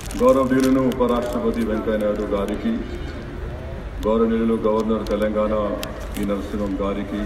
గౌరవనీయులను ఉపరాష్ట్రపతి వెంకయ్యనాయుడు గారికి గౌరవనీయులు గవర్నర్ తెలంగాణ ఈ నరసింహం గారికి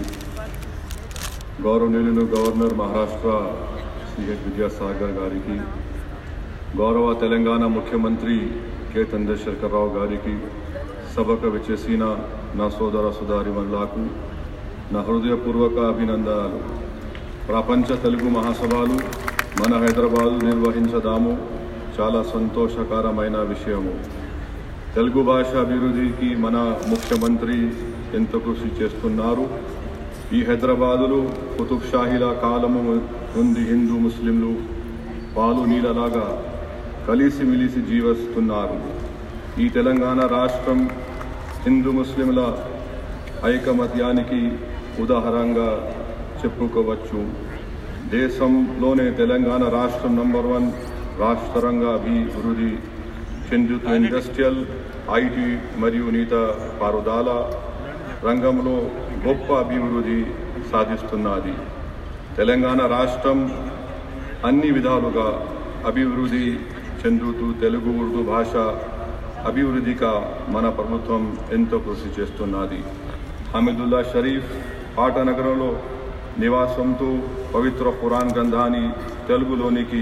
గౌరవనీయులు గవర్నర్ మహారాష్ట్ర సిహెచ్ విద్యాసాగర్ గారికి గౌరవ తెలంగాణ ముఖ్యమంత్రి కె చంద్రశేఖరరావు గారికి సభకు విచ్చేసిన నా సోదర సుధారిమల్లాకు నా హృదయపూర్వక అభినందనలు ప్రపంచ తెలుగు మహాసభలు మన హైదరాబాదు నిర్వహించదాము చాలా సంతోషకరమైన విషయము తెలుగు భాష అభివృద్ధికి మన ముఖ్యమంత్రి ఎంతో కృషి చేస్తున్నారు ఈ హైదరాబాదులో కుతుబ్ షాహీల కాలము నుండి హిందూ ముస్లింలు పాలు నీళ్ళలాగా కలిసిమిలిసి జీవిస్తున్నారు ఈ తెలంగాణ రాష్ట్రం హిందూ ముస్లింల ఐకమత్యానికి ఉదాహరణగా చెప్పుకోవచ్చు దేశంలోనే తెలంగాణ రాష్ట్రం నంబర్ వన్ రాష్ట్రంగా అభివృద్ధి చెందుతూ ఇండస్ట్రియల్ ఐటీ మరియు నీత పారుదాల రంగంలో గొప్ప అభివృద్ధి సాధిస్తున్నది తెలంగాణ రాష్ట్రం అన్ని విధాలుగా అభివృద్ధి చెందుతూ తెలుగు ఉర్దూ భాష అభివృద్ధిగా మన ప్రభుత్వం ఎంతో కృషి చేస్తున్నది హమీదుల్లా షరీఫ్ పాటనగరంలో నివాసంతో పవిత్ర ఖురాన్ గ్రంథాన్ని తెలుగులోనికి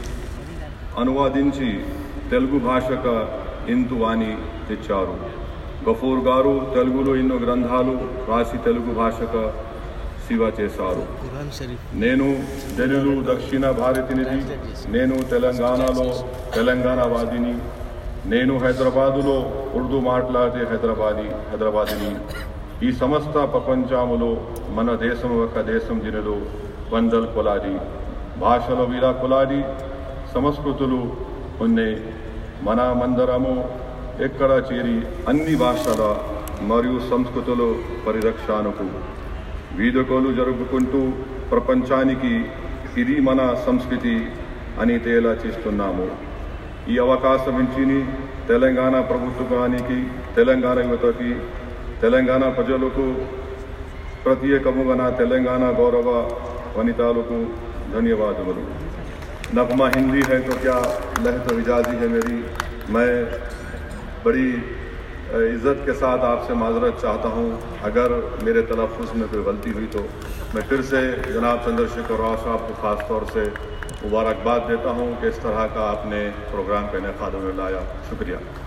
అనువాదించి తెలుగు భాషక ఎంతు వాణి తెచ్చారు గఫూర్ గారు తెలుగులో ఎన్నో గ్రంథాలు రాసి తెలుగు భాషక సేవ చేశారు ఖురాన్ షరీఫ్ నేను తెలుగు దక్షిణ భారతినిధి నేను తెలంగాణలో తెలంగాణ వాదిని నేను హైదరాబాదులో ఉర్దూ మాట్లాడే హైదరాబాదీ హైదరాబాదిని ఈ సమస్త ప్రపంచములో మన దేశం ఒక దేశం దినలు వందల కొలాది భాషలో వీరా కొలాది సంస్కృతులు ఉన్నాయి మన మందరము ఎక్కడ చేరి అన్ని భాషల మరియు సంస్కృతుల పరిరక్షణకు వీధకోలు జరుపుకుంటూ ప్రపంచానికి ఇది మన సంస్కృతి అని తేలా చేస్తున్నాము ఈ అవకాశం ఇచ్చిని తెలంగాణ ప్రభుత్వానికి తెలంగాణ యువతకి తెలంగాణ ప్రజలకు ప్రత్యేకముగా నా తెలంగాణ గౌరవ వనితాలకు ధన్యవాదములు नगमा हिंदी है तो क्या लहत मिजाजी है मेरी मैं बड़ी अ, इज़्ज़त के साथ आपसे माजरत चाहता हूँ अगर मेरे तलफ़ में कोई गलती हुई तो मैं फिर से जनाब चंद्रशेखर राव साहब को ख़ास तौर से मुबारकबाद देता हूँ कि इस तरह का आपने प्रोग्राम का इनका में लाया शुक्रिया